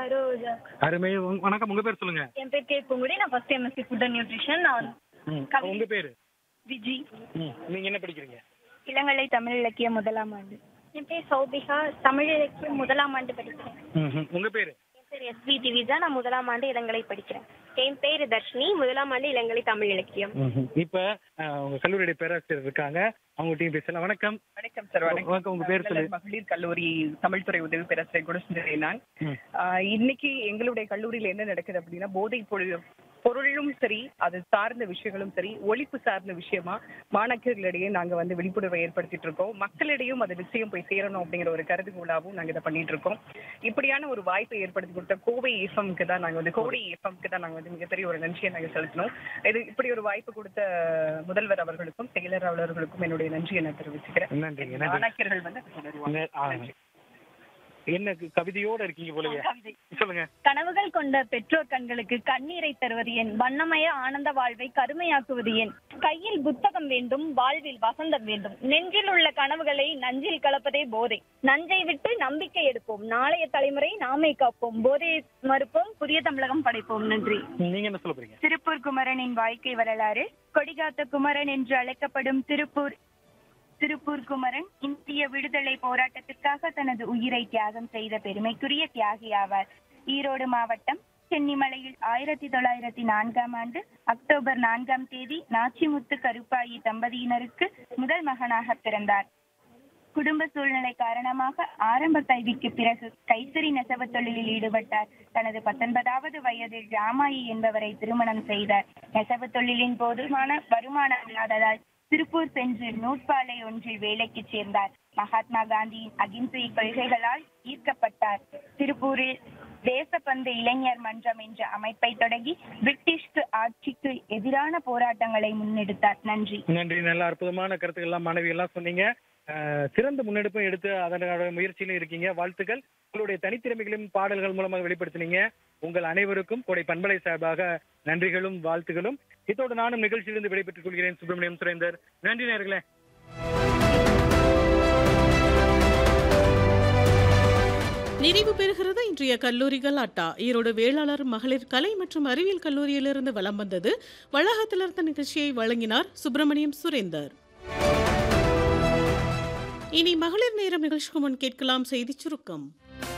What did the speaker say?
சரோஜா அருமை உங்க- வணக்கம் உங்க பேர் சொல்லுங்க என் பேர் கே பூங்குடி நான் first M Sc food and nutrition நான் ம், கவி- உங்க பேரு விஜி ம், நீங்க என்ன படிக்கிறீங்க இளங்கலை தமிழ் இலக்கிய முதலாம் ஆண்டு என் பேர் சௌபிகா தமிழ் இலக்கியம் முதலாம் ஆண்டு படிக்கிறேன் ம், ம். உங்க பேரு என் பேர் எஸ் வி திவிஜா நான் முதலாம் ஆண்டு இளங்கலை படிக்கிறேன் என் பேர் தர்ஷினி முதலாம் ஆண்டு இளங்கலை தமிழ் இலக்கியம் ம், ம். இப்ப அஹ், உங்க கல்லூரியுடைய பேராசிரியர் இருக்காங்க அவங்க டீம் பேசலாம் வணக்கம் வணக்கம் சார் வணக்கம் வணக்கம், உங்க பேர் சொல்லு. மகளிர் கல்லூரி தமிழ்துறை உதவி பேராசிரியர் குணசுந்தரி நான் ம். ஆஹ் இன்னைக்கு எங்களுடைய கல்லூரியில என்ன நடக்குது அப்படின்னா போதை பொருள் பொருளும் சரி அது சார்ந்த விஷயங்களும் சரி ஒழிப்பு சார்ந்த விஷயமா மாணாக்கர்களிடையே நாங்க வந்து விழிப்புணர்வை ஏற்படுத்திட்டு இருக்கோம் மக்களிடையும் அது நிச்சயம் போய் சேரணும் அப்படிங்கிற ஒரு கருதுகோளாவும் நாங்க இதை பண்ணிட்டு இருக்கோம் இப்படியான ஒரு வாய்ப்பை ஏற்படுத்தி கொடுத்த கோவை எஃப்எம்க்கு தான் நாங்க வந்து கோவை எஃப்எம்க்கு தான் நாங்க வந்து மிகப்பெரிய ஒரு நன்றியை நாங்க செலுத்தணும் இது இப்படி ஒரு வாய்ப்பு கொடுத்த முதல்வர் அவர்களுக்கும் செயலர் அவர்களுக்கும் என்னுடைய நன்றியை நான் தெரிவிச்சுக்கிறேன் நன்றிங்க நன்றி மாணாக்கர்கள் வந்து அதை தொடருவாங்க நே- ஆ. என்ன கவிதையோட இருக்கீங்க போலயே சொல்லுங்க கனவுகள் கொண்ட பெற்றோர் கண்களுக்கு கண்ணீரை தருவது என் வண்ணமய ஆனந்த வாழ்வை கருமையாக்குவது என் கையில் புத்தகம் வேண்டும் வாழ்வில் வசந்தம் வேண்டும் நெஞ்சில் உள்ள கனவுகளை நஞ்சில் கலப்பதே போதை நஞ்சை விட்டு நம்பிக்கை எடுப்போம் நாளைய தலைமுறை நாமே காப்போம் போதையை மறுப்போம் புதிய தமிழகம் படைப்போம் நன்றி நீங்க என்ன சொல்ல போறீங்க திருப்பூர் குமரனின் வாழ்க்கை வரலாறு கொடிகாத்த குமரன் என்று அழைக்கப்படும் திருப்பூர் திருப்பூர் குமரன் இந்திய விடுதலை போராட்டத்திற்காக தனது உயிரை தியாகம் செய்த பெருமைக்குரிய தியாகி ஆவார் ஈரோடு மாவட்டம் சென்னிமலையில் ஆயிரத்தி தொள்ளாயிரத்தி நான்காம் ஆண்டு அக்டோபர் நான்காம் தேதி நாச்சிமுத்து கருப்பாயி தம்பதியினருக்கு முதல் மகனாக பிறந்தார் குடும்ப சூழ்நிலை காரணமாக ஆரம்ப கல்விக்கு பிறகு கைத்தறி நெசவு தொழிலில் ஈடுபட்டார் தனது பத்தொன்பதாவது வயதில் ராமாயி என்பவரை திருமணம் செய்தார் நெசவு தொழிலின் போதுமான வருமானம் இல்லாததால் திருப்பூர் சென்று நூற்பாலை ஒன்றில் வேலைக்கு சேர்ந்தார் மகாத்மா காந்தியின் அகிம்சை கொள்கைகளால் ஈர்க்கப்பட்டார் திருப்பூரில் தேசப்பந்து இளைஞர் மன்றம் என்ற அமைப்பை தொடங்கி பிரிட்டிஷ்க்கு ஆட்சிக்கு எதிரான போராட்டங்களை முன்னெடுத்தார் நன்றி நன்றி நல்ல அற்புதமான கருத்துக்கள் எல்லாம் மாணவி எல்லாம் சொன்னீங்க அஹ், சிறந்த முன்னெடுப்பும் எடுத்து அதனோட முயற்சியிலும் இருக்கீங்க வாழ்த்துக்கள் உங்களுடைய தனித்திறமைகளையும் பாடல்கள் மூலமாக வெளிப்படுத்தினீங்க உங்கள் அனைவருக்கும் கொடை பண்பலை சார்பாக நன்றிகளும் வாழ்த்துகளும் இதோடு நானும் நிகழ்ச்சியிலிருந்து விடைபெற்றுக் கொள்கிறேன் சுப்பிரமணியம் சுரேந்தர் நன்றி நேர்களே நிறைவு பெறுகிறது இன்றைய கல்லூரிகள் அட்டா ஈரோடு வேளாளர் மகளிர் கலை மற்றும் அறிவியல் கல்லூரியிலிருந்து வலம் வந்தது வளாகத்திலிருந்த நிகழ்ச்சியை வழங்கினார் சுப்பிரமணியம் சுரேந்தர் இனி மகளிர் நேரம் நிகழ்ச்சிக்கு முன் கேட்கலாம் செய்திச் சுருக்கம்